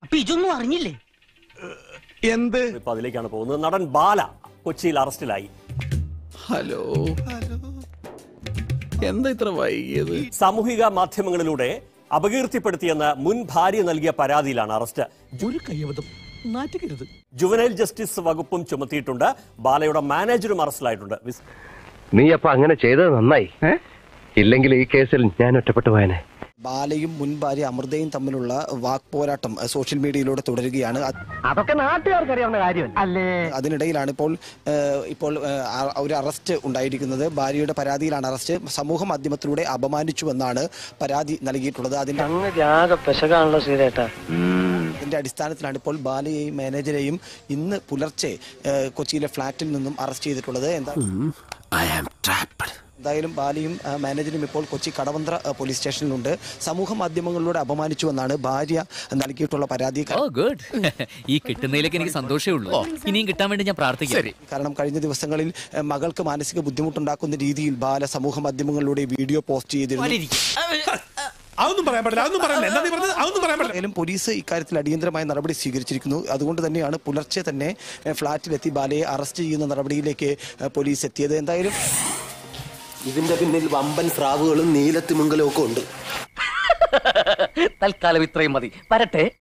അപ്പൊ ഇതൊന്നും അറിഞ്ഞില്ലേ എന്ത് ഇപ്പൊ അതിലേക്കാണ് പോകുന്നത് നടൻ ബാല കൊച്ചിയിൽ അറസ്റ്റിലായി ഹലോ എന്താ ഇത്ര വൈകിയത് സാമൂഹിക മാധ്യമങ്ങളിലൂടെ അപകീർത്തിപ്പെടുത്തിയെന്ന് മുൻ ഭാര്യ നൽകിയ പരാതിയിലാണ് അറസ്റ്റ് ഒരു കയ്യബദ്ധം നാറ്റുകരുത് ജുവനൈൽ ജസ്റ്റിസ് വകുപ്പും ചുമത്തിയിട്ടുണ്ട് ബാലയുടെ മാനേജറും അറസ്റ്റിലായിട്ടുണ്ട് വിസ്- നീ അപ്പൊ അങ്ങനെ ചെയ്തത് നന്നായി ഇല്ലെങ്കിൽ ഈ കേസിൽ ഞാൻ ഒറ്റപ്പെട്ടു പോയനെ ബാലയും മുൻ ഭാര്യ അമൃതയും തമ്മിലുള്ള വാക്പോരാട്ടം അഹ് സോഷ്യൽ മീഡിയയിലൂടെ തുടരുകയാണ് അത് അതൊക്കെ നാട്ടുകാർക്ക് അറിയാവുന്ന കാര്യമല്ല അല്ലേ അതിനിടയിലാണ് ഇപ്പോൾ ഏഹ്, ഇപ്പോൾ ഏഹ്, ആ- ഒരു അറസ്റ്റ് ഉണ്ടായിരിക്കുന്നത് ഭാര്യയുടെ പരാതിയിലാണ് അറസ്റ്റ് സമൂഹ മാധ്യമത്തിലൂടെ അപമാനിച്ചുവെന്നാണ് പരാതി നൽകിയിട്ടുള്ളത് അതിന്റെ സംഗതി ആകെ പെശകാണല്ലോ ശ്രീരേട്ടാ അതിന്റെ അടിസ്ഥാനത്തിലാണ് ഇപ്പോൾ ബാലയെയും മാനേജരെയും ഇന്ന് പുലർച്ചെ ഏഹ്, കൊച്ചിയിലെ ഫ്ളാറ്റിൽ നിന്നും അറസ്റ്റ് ചെയ്തിട്ടുള്ളത് എന്താ എന്തായാലും ബാലയും ആ, മാനേജരും ഇപ്പോൾ കൊച്ചി കടവന്ത്ര ആ, പോലീസ് സ്റ്റേഷനിലുണ്ട് സമൂഹ മാധ്യമങ്ങളിലൂടെ അപമാനിച്ചുവെന്നാണ് ഭാര്യ നൽകിയിട്ടുള്ള പരാതി ഓ ഗുഡ് ഈ കിട്ടുന്നതിലേക്ക് എനിക്ക് സന്തോഷമേ ഉള്ളൂ ഇനിയും കിട്ടാൻ വേണ്ടി ഞാൻ പ്രാർത്ഥിക്കാം കാരണം കഴിഞ്ഞ ദിവസങ്ങളിൽ ഏഹ്, മകൾക്ക് മാനസിക ബുദ്ധിമുട്ടുണ്ടാക്കുന്ന രീതിയിൽ ബാല സമൂഹ മാധ്യമങ്ങളിലൂടെ വീഡിയോ പോസ്റ്റ് ചെയ്തിരുന്നു അതൊന്നും പറയാൻ പാടില്ല അതൊന്നും പറയാൻ എന്താ നീ പറഞ്ഞത് അതൊന്നും പറയാൻ പാടില്ല എന്തായാലും പോലീസ് ഇക്കാര്യത്തിൽ അടിയന്തരമായ നടപടി സ്വീകരിച്ചിരിക്കുന്നു അതുകൊണ്ട് തന്നെയാണ് പുലർച്ചെ തന്നെ ഏഹ്, ഫ്ളാറ്റിലെത്തി ബാലയെ അറസ്റ്റ് ചെയ്യുന്ന നടപടിയിലേക്ക് ഏഹ്, പോലീസ് എത്തിയത് എന്തായാലും ഇതിന്റെ പിന്നിൽ വമ്പൻ സ്രാവുകളും നീലത്തിമിങ്കലും ഒക്കെ ഉണ്ട് തൽക്കാലം ഇത്രയും മതി വരട്ടെ